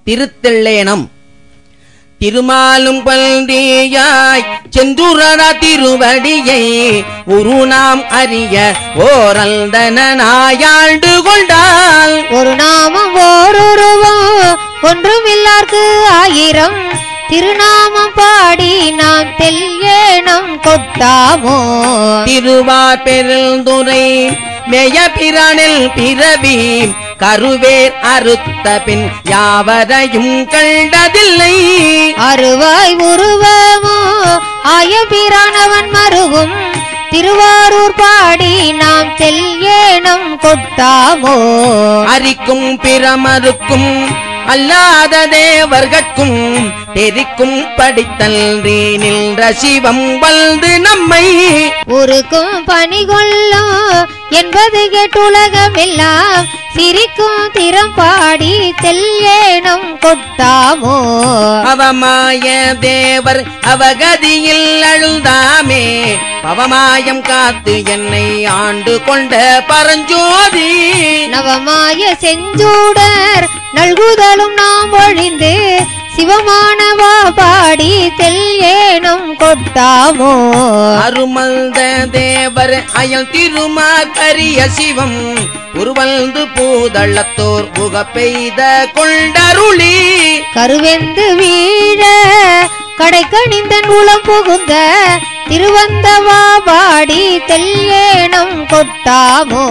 திருத்தெள்ளேனம் திருமாலும் பல்தியாய் சென்றுரா திருவடியை உரு நாம் அறிய ஓரல்தனாயாண்டு கொண்டால் ஒரு நாமம் ஓருருவம் ஒன்றுமில்லார்க்கு ஆயிரம் திருநாமம் பாடி நாம் தெல்லேனம் கொட்டாமோ திருவார் பெருந்துரை மேய பிரானில் பிறவி கருவேர் அறுத்த பின் யாவரையும் கண்டதில்லை அருவாய் உருவமோ ஆய பிரானவன் மருகும் திருவாரூர் பாடி நாம் தெல்லேனம் கொட்டாமோ அரிக்கும் பிறமருக்கும் அல்லாத தேவர்கட்கும் தெரிக்கும் படித்தல்றி நின்ற சிவம் வல்து நம்மை உருக்கும் பணி கொள்ளும் என்பது கேட்டுலகமெல்லாம் சிரிக்கும் திறம் பாடி தெல்லேனம் கொட்டாமோ அவமாய தேவர் அவகதியில் அழுந்தாமே பவமாயம் காத்து என்னை ஆண்டு கொண்ட பரஞ்சோதி நவமாய செஞ்சூடர் நல்குதலும் நாம் ஒழிந்து சிவமானவா பாடி தெல்லேனம் கொட்டாமோ அருமல்த தேவர் அயல் திருமா கரிய சிவம் உருவல்து பூதள்ளத்தோர் புக பெய்த கொண்டருளி கருவெந்து வீழ கடைக்கணிந்தன் உளம் புகுந்த திருவந்தவா பாடி தெல்லேனம் கொட்டாமோ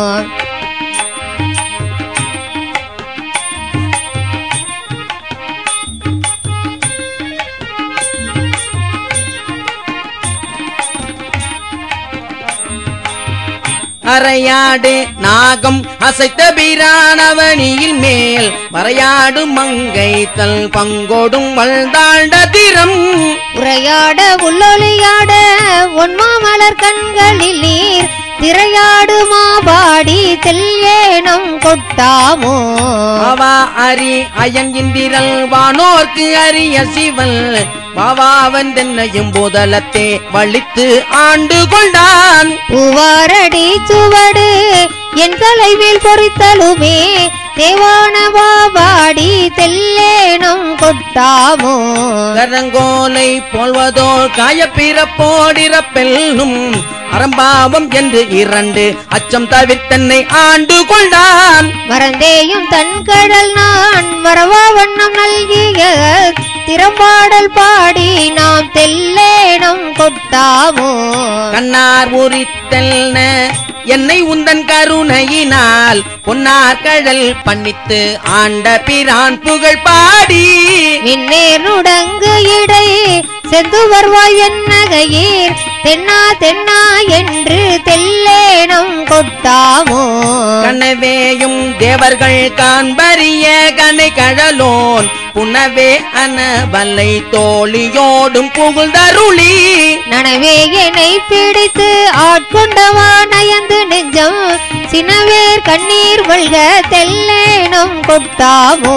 அரையாடு நாகம் அசைத்த பிரானவனியில் மேல் வரையாடு மங்கை தல் பங்கோடும் வள்தாண்ட திறம் உரையாட உள்ளொலியாட ஒன்மாமலர் கண்களில் நீர் திரையாடு மாபாடி தெல்லேனம் கொட்டாமோ அவா அரி அயன் இந்திரல் வானோர்க்கு அரிய சிவன் பாவாவன் தென்னையும் போதலத்தே வலித்து ஆண்டு கொண்டான் பூவாரடி சுவடு என் தலைவில் பொறித்தலுமே தேவானவா பாடி தெல்லேனம் கொட்டாமோ கரங்கோலை போல்வதோ காயப்பிறப்போடிறப்பெல்லும் அறம்பாவம் என்று இரண்டு அச்சம் தவிர்த்தன்னை ஆண்டு கொண்டான் மறந்தேயும் தன் கடல் நான் மறவா வண்ணம் நல்கிய திறம்பாடல் பாடி நாம் தெல்லேனம் கொட்டாமோ கண்ணார் உரித்தல்ன என்னை உந்தன் கருணையினால் பொன்னார் கடல் பண்ணித்து ஆண்ட பிரான் புகழ் பாடி விண்ணேர் நுடங்கு இடை செந்து வருவாய் என்னகையீர் தென்னா தென்னா என்று தெல்லேனம் கொட்டாமோ கனவேயும் தேவர்கள் காண்பரிய கனை கழலோன் புனவே அனவல்லை தோழியோடும் புகழ்ந்தருளி நனவே என்னை பிடித்து ஆட்கொண்டவா நயந்து நெஞ்சம் சினவேர் கண்ணீர் வல்க தெல்லேனம் கொட்டாமோ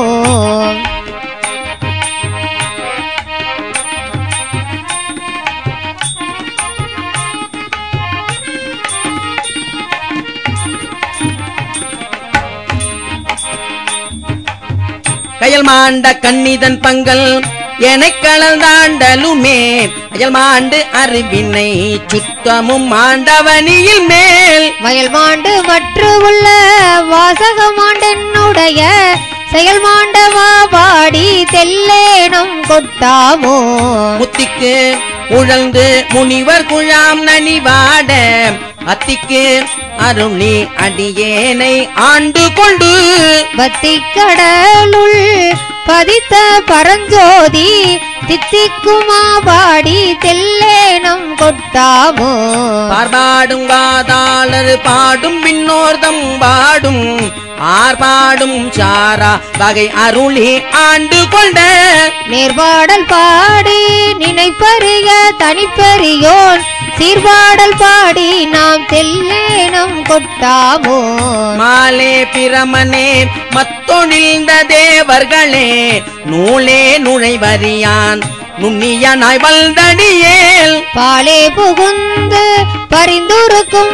கயல் மாண்ட கண்ணிதன் பங்கல் எனக் கலந்தாண்டலுமே அயல் மாண்டு அறிவினை சுத்தமும் மாண்டவனியில் மேல் வயல் மாண்டு மற்று உள்ள வாசகமாண்டென்னுடைய செயல் மாண்டவா பாடி தெல்லேனம் கொட்டாமோ முத்திக்கு உழந்து முனிவர் குழாம் நனிவாட அத்திக்கு அருணி அடியேனை ஆண்டு கொண்டு பத்தி கடலுள் பதித்த பரஞ்சோதி தித்திக்குமா பாடி தெல்லேனம் கொட்டாமோ பார்பாடும் வாதாளர் பாடும் பின்னோர்தம் பாடும் ஆர்பாடும் சாரா வகை அருளி ஆண்டு கொண்ட நேர்பாடல் பாடி நினைப்பறிய தனிப்பெரியோன் சீர்பாடல் பாடி நாம் தெல்லேனம் கொட்டாமோ மாலே பிரமனே மத்தொழிந்த தேவர்களே நூலே நுழைவரியான் நுண்ணியனாய் வல்தடியேல் பாலே புகுந்து பரிந்துருக்கும்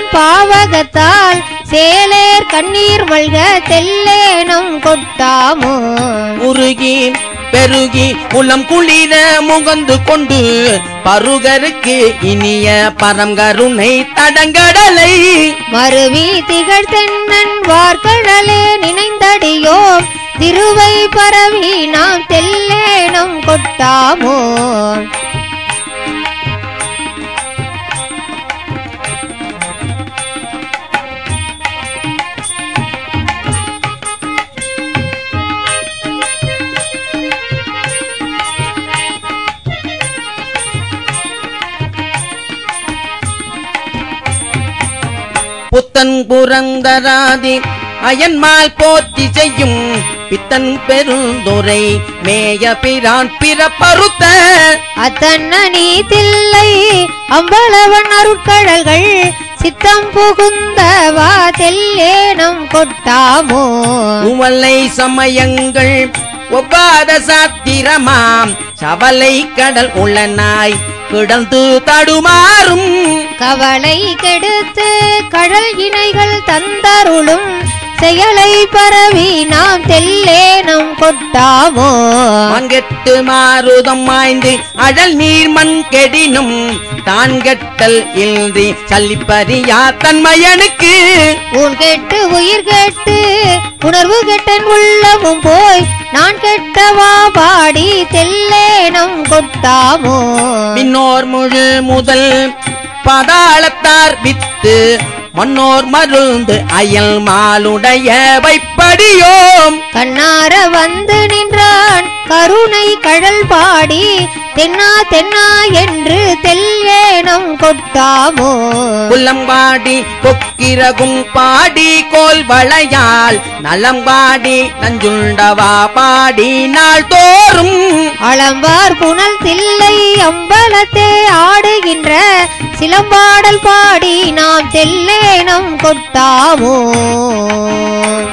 பாவகத்தால் சேலேர் கண்ணீர் மல்க தெல்லேனம் கொட்டாமோ உருகி பெருகி உளம் குளிர முகந்து கொண்டு பருகருக்கு இனிய பரங்கருணை தடங்கடலை மருவி திகழ் தென்னன் வார்கடலே நினைந்தடியோ திருவை பரவி நாம் தெல்லேனம் கொட்டாமோ புத்தன் புரந்தராதி அயன்மால் போற்றி செய்யும் பித்தன் பெருந்துரை மேய பிரான் பிறப்பறுத்த அத்தன்ன நீ தில்லை அம்பளவன் அருட்கடல்கள் சித்தம் புகுந்தவா தெல்லேனம் கொட்டாமோ உவலை சமயங்கள் ஒவ்வாத சாத்திரமாம் சவலை கடல் உள்ளனாய் கிடந்து தடுமாறும் கவலை கெடுத்து கடல் இணைகள் தந்தருளும் செயலை பரவி நாம் தெல்லேனம் கொட்டாமோ மங்கெட்டு மாறுதம் மாய்ந்து அழல் நீர் மண் கெடினும் தான் கெட்டல் இன்றி சல்லிப்பறியா தன்மையனுக்கு உன் கெட்டு உயிர் கெட்டு உணர்வு கெட்டன் உள்ளமும் போய் நான் கெட்டவா பாடி தெல்லேனம் கொட்டாமோ மின்னோர் முழு முதல் பதாளத்தார் வித்து மன்னோர் மருந்து அயல் மாலுடைய வைப்படியோம் கண்ணார வந்து நின்றான் கருணை கடல் பாடி தென்னா தென்னா என்று தெல்லேனம் கொட்டாமோ புல்லம்பாடி கொக்கிரகும் பாடி கோல் வளையால் நலம்பாடி நஞ்சுண்டவா பாடி நாள் தோறும் அளம்பார் புனல் தில்லை அம்பலத்தே ஆடுகின்ற சிலம்பாடல் பாடி நாம் தெல்லேனம் கொட்டாமோ